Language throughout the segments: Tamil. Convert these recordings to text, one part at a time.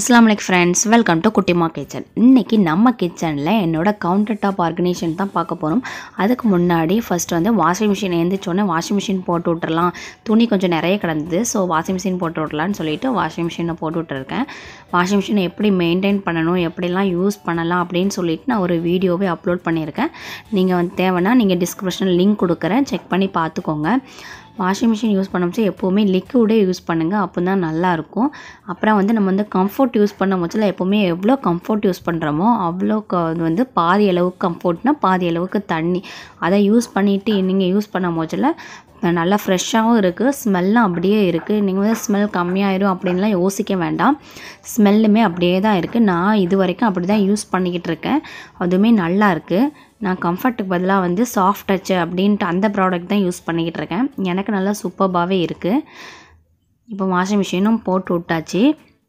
அஸ்லாம் வலைக்கம் friends welcome to Kuttima kitchen இன்றைக்கி நம்ம கிச்சனில் என்னோட கவுண்டர் டாப் ஆர்கனைசேஷன் தான் பார்க்க போகிறோம் அதுக்கு முன்னாடி ஃபர்ஸ்ட் வந்து வாஷிங் மிஷின் எழுந்திரிச்சோன்னே வாஷிங் மிஷின் போட்டு விட்டுறலாம் துணி கொஞ்சம் நிறைய கிடந்தது ஸோ வாஷிங் மிஷின் போட்டு விட்றலான்னு சொல்லிட்டு வாஷிங் மிஷினை போட்டு விட்டுருக்கேன் வாஷிங் மிஷினை எப்படி மெயின்டைன் பண்ணணும் எப்படிலாம் யூஸ் பண்ணலாம் அப்படின்னு சொல்லிட்டு நான் ஒரு வீடியோவே அப்லோட் பண்ணியிருக்கேன் நீங்கள் வந்து தேவைன்னா நீங்கள் டிஸ்கிரிப்ஷனில் லிங்க் கொடுக்குறேன் செக் பண்ணி பார்த்துக்கோங்க வாஷிங் மிஷின் யூஸ் பண்ணும்போது எப்போவுமே லிக்விடே யூஸ் பண்ணுங்கள் அப்போ தான் நல்லாயிருக்கும் அப்புறம் வந்து நம்ம வந்து கம்ஃபர்ட் யூஸ் பண்ண முச்சில் எப்போவுமே எவ்வளோ கம்ஃபர்ட் யூஸ் பண்ணுறோமோ அவ்வளோ க- அது வந்து பாதி அளவுக்கு கம்ஃபர்ட்னா பாதி அளவுக்கு தண்ணி அதை யூஸ் பண்ணிவிட்டு நீங்கள் யூஸ் பண்ண முச்சில் நல்லா ஃப்ரெஷ்ஷாகவும் இருக்குது ஸ்மெல்லும் அப்படியே இருக்குது நீங்கள் வந்து ஸ்மெல் கம்மியாயிரும் அப்படின்லாம் யோசிக்க வேண்டாம் ஸ்மெல்லுமே அப்படியே தான் இருக்குது நான் இது வரைக்கும் அப்படி தான் யூஸ் பண்ணிக்கிட்டு இருக்கேன் அதுவுமே நல்லா இருக்குது நான் கம்ஃபர்ட்டுக்கு பதிலாக வந்து சாஃப்ட் டச் அப்படின்ட்டு அந்த ப்ராடக்ட் தான் யூஸ் பண்ணிக்கிட்டு இருக்கேன் எனக்கு நல்லா சூப்பர்பாகவே இருக்குது இப்போ வாஷிங் மிஷினும் போட்டு விட்டாச்சு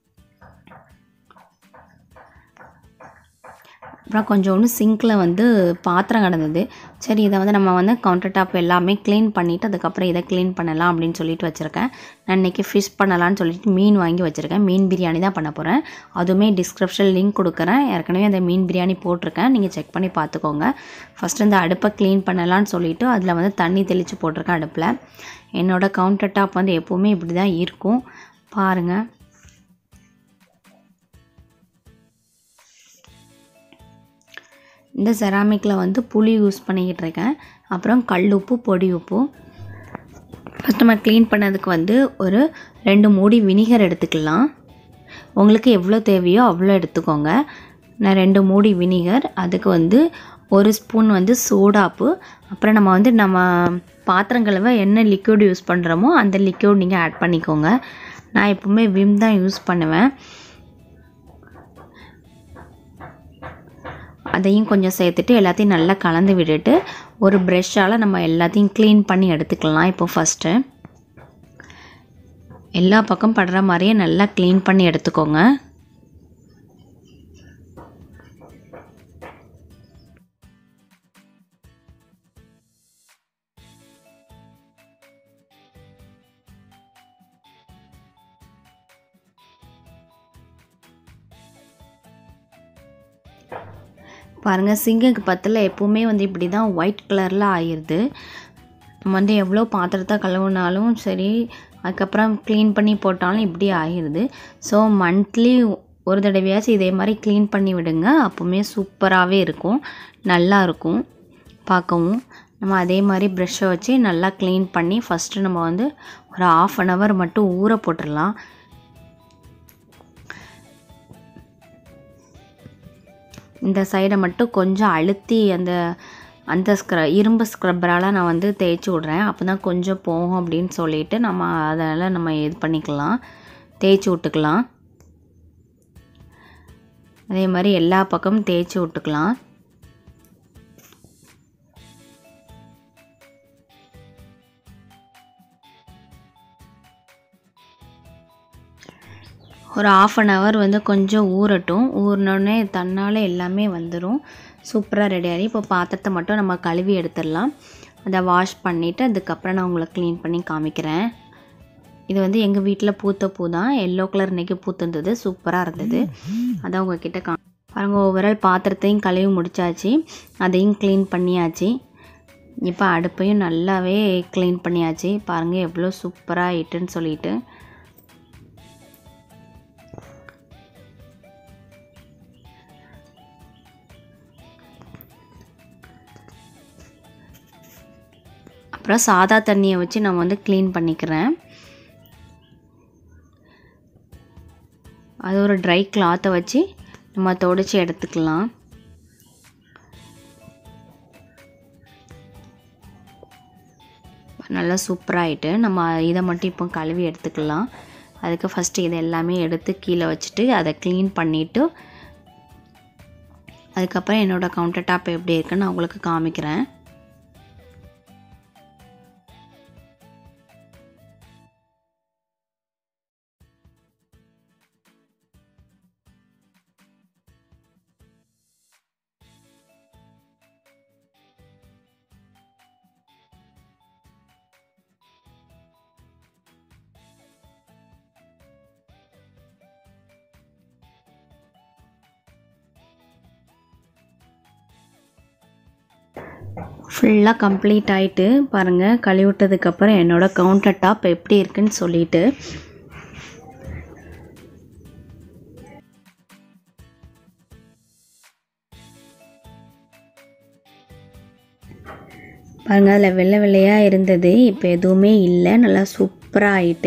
அப்புறம் கொஞ்சோண்டு சிங்கில் வந்து பாத்திரம் கிடந்தது சரி இதை வந்து நம்ம வந்து கவுண்டர் டாப் எல்லாமே க்ளீன் பண்ணிவிட்டு அதுக்கப்புறம் இதை க்ளீன் பண்ணலாம் அப்படின்னு சொல்லிட்டு வச்சுருக்கேன் நான் இன்றைக்கி ஃபிஷ் பண்ணலான்னு சொல்லிட்டு மீன் வாங்கி வச்சுருக்கேன் மீன் பிரியாணி தான் பண்ண போகிறேன் அதுவுமே டிஸ்கிரிப்ஷன் லிங்க் கொடுக்குறேன் ஏற்கனவே அந்த மீன் பிரியாணி போட்டிருக்கேன் நீங்கள் செக் பண்ணி பார்த்துக்கோங்க ஃபஸ்ட்டு இந்த அடுப்பை க்ளீன் பண்ணலான்னு சொல்லிட்டு அதில் வந்து தண்ணி தெளித்து போட்டிருக்கேன் அடுப்பில் என்னோடய கவுண்டர் டாப் வந்து எப்போவுமே இப்படி தான் இருக்கும் பாருங்கள் இந்த செராமிக்கில் வந்து புளி யூஸ் பண்ணிக்கிட்டு இருக்கேன் அப்புறம் கல் உப்பு பொடி உப்பு ஃபஸ்ட் நம்ம க்ளீன் பண்ணதுக்கு வந்து ஒரு ரெண்டு மூடி வினிகர் எடுத்துக்கலாம் உங்களுக்கு எவ்வளோ தேவையோ அவ்வளோ எடுத்துக்கோங்க நான் ரெண்டு மூடி வினிகர் அதுக்கு வந்து ஒரு ஸ்பூன் வந்து சோடாப்பு அப்புறம் நம்ம வந்து நம்ம பாத்திரங்களவை என்ன லிக்விட் யூஸ் பண்ணுறோமோ அந்த லிக்விட் நீங்கள் ஆட் பண்ணிக்கோங்க நான் எப்பவுமே விம் தான் யூஸ் பண்ணுவேன் அதையும் கொஞ்சம் சேர்த்துட்டு எல்லாத்தையும் நல்லா கலந்து விட்டுட்டு ஒரு ப்ரெஷ்ஷால் நம்ம எல்லாத்தையும் க்ளீன் பண்ணி எடுத்துக்கலாம் இப்போ ஃபஸ்ட்டு எல்லா பக்கம் படுற மாதிரியே நல்லா க்ளீன் பண்ணி எடுத்துக்கோங்க பாருங்கள் சிங்குக்கு பத்தில் எப்போவுமே வந்து இப்படி தான் ஒயிட் கலரில் ஆயிடுது நம்ம வந்து எவ்வளோ பாத்திரத்தை கழுவுனாலும் சரி அதுக்கப்புறம் க்ளீன் பண்ணி போட்டாலும் இப்படி ஆகிடுது ஸோ மந்த்லி ஒரு தடவையாச்சும் இதே மாதிரி க்ளீன் பண்ணி விடுங்க அப்போவுமே சூப்பராகவே இருக்கும் நல்லா இருக்கும் பார்க்கவும் நம்ம அதே மாதிரி ப்ரெஷ்ஷை வச்சு நல்லா க்ளீன் பண்ணி ஃபஸ்ட்டு நம்ம வந்து ஒரு ஆஃப் அன் ஹவர் மட்டும் ஊற போட்டுடலாம் இந்த சைடை மட்டும் கொஞ்சம் அழுத்தி அந்த அந்த ஸ்க்ர இரும்பு ஸ்க்ரப்பரால் நான் வந்து தேய்ச்சி விட்றேன் அப்போ தான் கொஞ்சம் போகும் அப்படின்னு சொல்லிட்டு நம்ம அதனால் நம்ம இது பண்ணிக்கலாம் தேய்ச்சி விட்டுக்கலாம் அதே மாதிரி எல்லா பக்கமும் தேய்ச்சி விட்டுக்கலாம் ஒரு ஆஃப் அன் ஹவர் வந்து கொஞ்சம் ஊறட்டும் ஊறினோடனே தன்னால் எல்லாமே வந்துடும் சூப்பராக ரெடி ஆகி இப்போ பாத்திரத்தை மட்டும் நம்ம கழுவி எடுத்துடலாம் அதை வாஷ் பண்ணிவிட்டு அதுக்கப்புறம் நான் உங்களுக்கு க்ளீன் பண்ணி காமிக்கிறேன் இது வந்து எங்கள் வீட்டில் பூத்த பூ தான் எல்லோ கலர் இன்றைக்கி பூத்திருந்தது சூப்பராக இருந்தது அதான் உங்ககிட்ட கா பாருங்க ஓவரால் பாத்திரத்தையும் கழுவி முடிச்சாச்சு அதையும் க்ளீன் பண்ணியாச்சு இப்போ அடுப்பையும் நல்லாவே க்ளீன் பண்ணியாச்சு பாருங்கள் எவ்வளோ சூப்பராக ஆயிட்டுன்னு சொல்லிட்டு அப்புறம் சாதா தண்ணியை வச்சு நான் வந்து க்ளீன் பண்ணிக்கிறேன் அது ஒரு ட்ரை கிளாத்தை வச்சு நம்ம துடைச்சி எடுத்துக்கலாம் நல்லா சூப்பராகிட்டு நம்ம இதை மட்டும் இப்போ கழுவி எடுத்துக்கலாம் அதுக்கு ஃபஸ்ட்டு இதை எல்லாமே எடுத்து கீழே வச்சுட்டு அதை க்ளீன் பண்ணிவிட்டு அதுக்கப்புறம் என்னோடய கவுண்டர் டாப் எப்படி இருக்குன்னு நான் உங்களுக்கு காமிக்கிறேன் ஃபுல்லாக கம்ப்ளீட் ஆகிட்டு பாருங்கள் கழுவிட்டதுக்கப்புறம் என்னோடய கவுண்டர் டாப் எப்படி இருக்குன்னு சொல்லிட்டு பாருங்கள் அதில் வெள்ளை வெள்ளையாக இருந்தது இப்போ எதுவுமே இல்லை நல்லா சூப்பராக ஆயிட்டு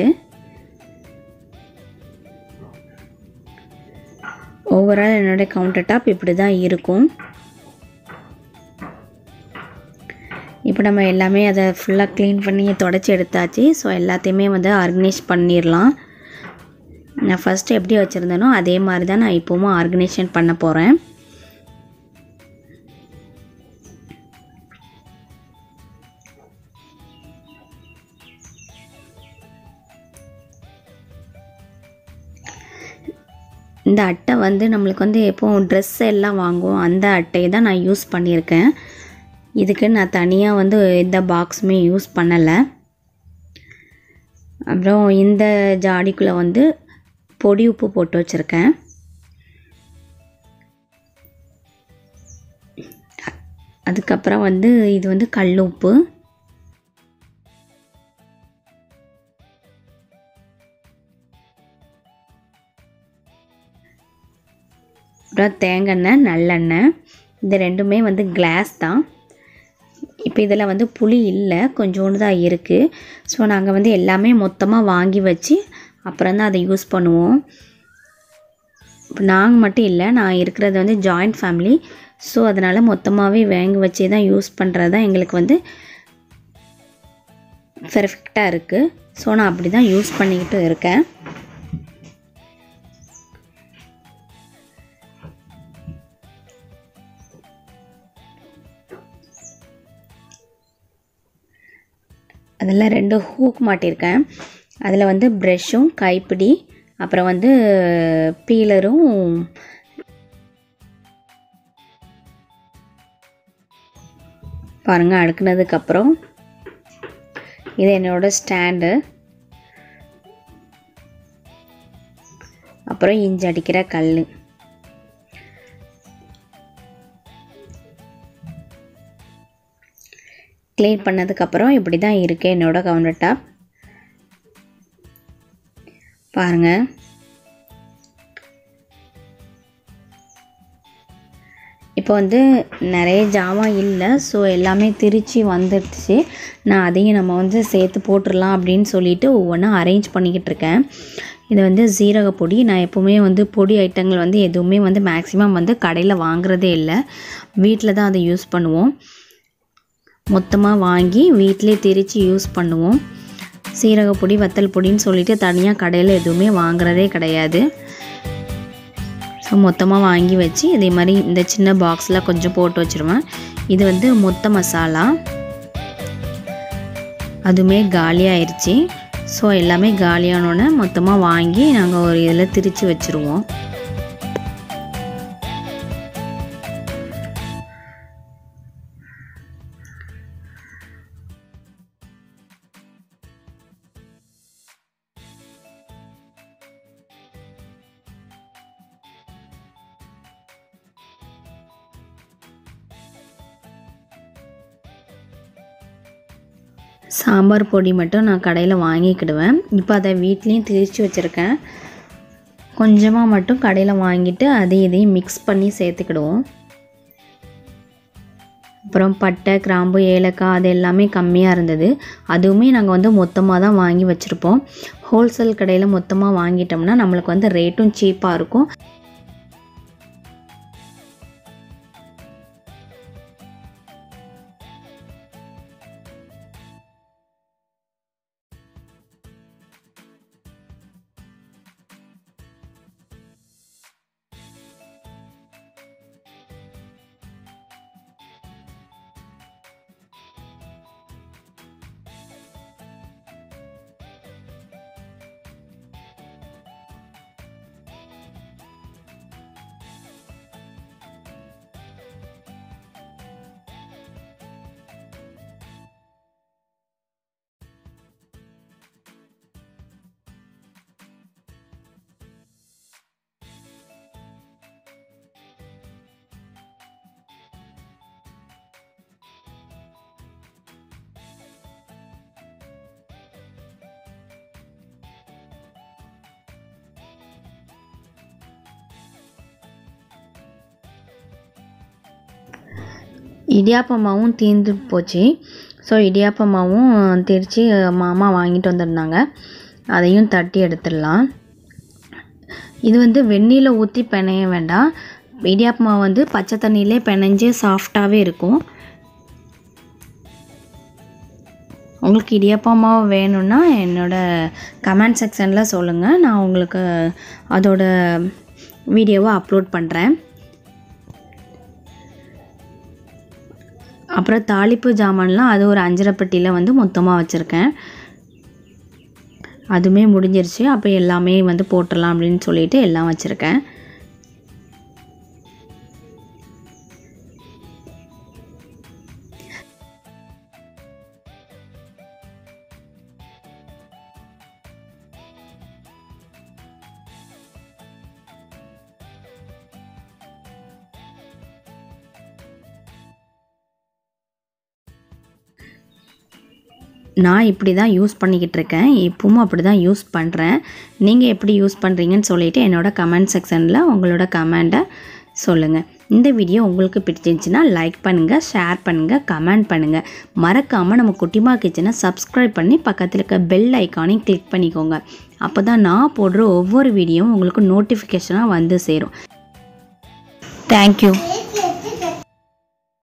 ஓவரால் என்னோடய கவுண்டர் டாப் இப்படி தான் இருக்கும் இப்போ நம்ம எல்லாமே அதை ஃபுல்லாக க்ளீன் பண்ணி தொடச்சி எடுத்தாச்சு ஸோ எல்லாத்தையுமே வந்து ஆர்கனைஸ் பண்ணிடலாம் நான் ஃபஸ்ட்டு எப்படி வச்சுருந்தேனோ அதே மாதிரி தான் நான் இப்போவும் ஆர்கனைசேஷன் பண்ண போகிறேன் இந்த அட்டை வந்து நம்மளுக்கு வந்து எப்போ ட்ரெஸ் எல்லாம் வாங்குவோம் அந்த அட்டையை தான் நான் யூஸ் பண்ணியிருக்கேன் இதுக்கு நான் தனியாக வந்து எந்த பாக்ஸுமே யூஸ் பண்ணலை அப்புறம் இந்த ஜாடிக்குள்ளே வந்து பொடி உப்பு போட்டு வச்சுருக்கேன் அதுக்கப்புறம் வந்து இது வந்து கல் உப்பு அப்புறம் தேங்காய் நல்லெண்ணெய் இது ரெண்டுமே வந்து கிளாஸ் தான் இப்போ இதில் வந்து புளி இல்லை கொஞ்சோண்டு தான் இருக்குது ஸோ நாங்கள் வந்து எல்லாமே மொத்தமாக வாங்கி வச்சு அப்புறம் தான் அதை யூஸ் பண்ணுவோம் இப்போ நாங்கள் மட்டும் இல்லை நான் இருக்கிறது வந்து ஜாயிண்ட் ஃபேமிலி ஸோ அதனால் மொத்தமாகவே வாங்கி வச்சே தான் யூஸ் பண்ணுறது தான் எங்களுக்கு வந்து பெர்ஃபெக்டாக இருக்குது ஸோ நான் அப்படி தான் யூஸ் பண்ணிக்கிட்டு இருக்கேன் அதில் ரெண்டு ஹூக் மாட்டியிருக்கேன் அதில் வந்து ப்ரெஷ்ஷும் கைப்பிடி அப்புறம் வந்து பீலரும் பாருங்கள் அடுக்குனதுக்கப்புறம் இது என்னோட ஸ்டாண்டு அப்புறம் இஞ்சி அடிக்கிற கல் க்ளீன் பண்ணதுக்கப்புறம் இப்படி தான் இருக்குது என்னோடய கவுண்டர் டாப் பாருங்கள் இப்போ வந்து நிறைய ஜாமான் இல்லை ஸோ எல்லாமே திருச்சி வந்துடுச்சு நான் அதையும் நம்ம வந்து சேர்த்து போட்டுடலாம் அப்படின்னு சொல்லிட்டு ஒவ்வொன்றா அரேஞ்ச் பண்ணிக்கிட்டு இருக்கேன் இது வந்து சீரக பொடி நான் எப்போவுமே வந்து பொடி ஐட்டங்கள் வந்து எதுவுமே வந்து மேக்ஸிமம் வந்து கடையில் வாங்குறதே இல்லை வீட்டில் தான் அதை யூஸ் பண்ணுவோம் மொத்தமாக வாங்கி வீட்டிலே திரித்து யூஸ் பண்ணுவோம் சீரக பொடி வத்தல் பொடின்னு சொல்லிட்டு தனியாக கடையில் எதுவுமே வாங்குறதே கிடையாது ஸோ மொத்தமாக வாங்கி வச்சு இதே மாதிரி இந்த சின்ன பாக்ஸில் கொஞ்சம் போட்டு வச்சுருவேன் இது வந்து மொத்த மசாலா அதுவுமே காலியாயிருச்சு ஸோ எல்லாமே காலியானோடனே மொத்தமாக வாங்கி நாங்கள் ஒரு இதில் திரித்து வச்சுருவோம் சாம்பார் பொடி மட்டும் நான் கடையில் வாங்கிக்கிடுவேன் இப்போ அதை வீட்லேயும் திரித்து வச்சுருக்கேன் கொஞ்சமாக மட்டும் கடையில் வாங்கிட்டு அதை இதையும் மிக்ஸ் பண்ணி சேர்த்துக்கிடுவோம் அப்புறம் பட்டை கிராம்பு ஏலக்காய் அது எல்லாமே கம்மியாக இருந்தது அதுவுமே நாங்கள் வந்து மொத்தமாக தான் வாங்கி வச்சுருப்போம் ஹோல்சேல் கடையில் மொத்தமாக வாங்கிட்டோம்னா நம்மளுக்கு வந்து ரேட்டும் சீப்பாக இருக்கும் இடியாப்ப மாவும் தீர்ந்து போச்சு ஸோ இடியாப்ப மாவும் திரிச்சு மாமா வாங்கிட்டு வந்திருந்தாங்க அதையும் தட்டி எடுத்துடலாம் இது வந்து வெந்நீரில் ஊற்றி பிணைய வேண்டாம் இடியாப்ப மாவு வந்து பச்சை தண்ணியிலே பிணைஞ்சு சாஃப்டாகவே இருக்கும் உங்களுக்கு இடியாப்ப மாவு வேணும்னா என்னோடய கமெண்ட் செக்ஷனில் சொல்லுங்கள் நான் உங்களுக்கு அதோட வீடியோவை அப்லோட் பண்ணுறேன் அப்புறம் தாளிப்பு ஜாமான்லாம் அது ஒரு அஞ்சரை பெட்டியில் வந்து மொத்தமாக வச்சுருக்கேன் அதுவுமே முடிஞ்சிருச்சு அப்போ எல்லாமே வந்து போட்டுடலாம் அப்படின்னு சொல்லிட்டு எல்லாம் வச்சுருக்கேன் நான் இப்படி தான் யூஸ் பண்ணிக்கிட்டு இருக்கேன் இப்பவும் அப்படி தான் யூஸ் பண்ணுறேன் நீங்கள் எப்படி யூஸ் பண்ணுறீங்கன்னு சொல்லிவிட்டு என்னோட கமெண்ட் செக்ஷனில் உங்களோட கமெண்ட்டை சொல்லுங்கள் இந்த வீடியோ உங்களுக்கு பிடிச்சிருந்துச்சின்னா லைக் பண்ணுங்கள் ஷேர் பண்ணுங்கள் கமெண்ட் பண்ணுங்கள் மறக்காமல் நம்ம குட்டிமா கிச்சனை சப்ஸ்கிரைப் பண்ணி பக்கத்தில் இருக்க பெல் ஐக்கானையும் கிளிக் பண்ணிக்கோங்க அப்போ தான் நான் போடுற ஒவ்வொரு வீடியோவும் உங்களுக்கு நோட்டிஃபிகேஷனாக வந்து சேரும் தேங்க்யூ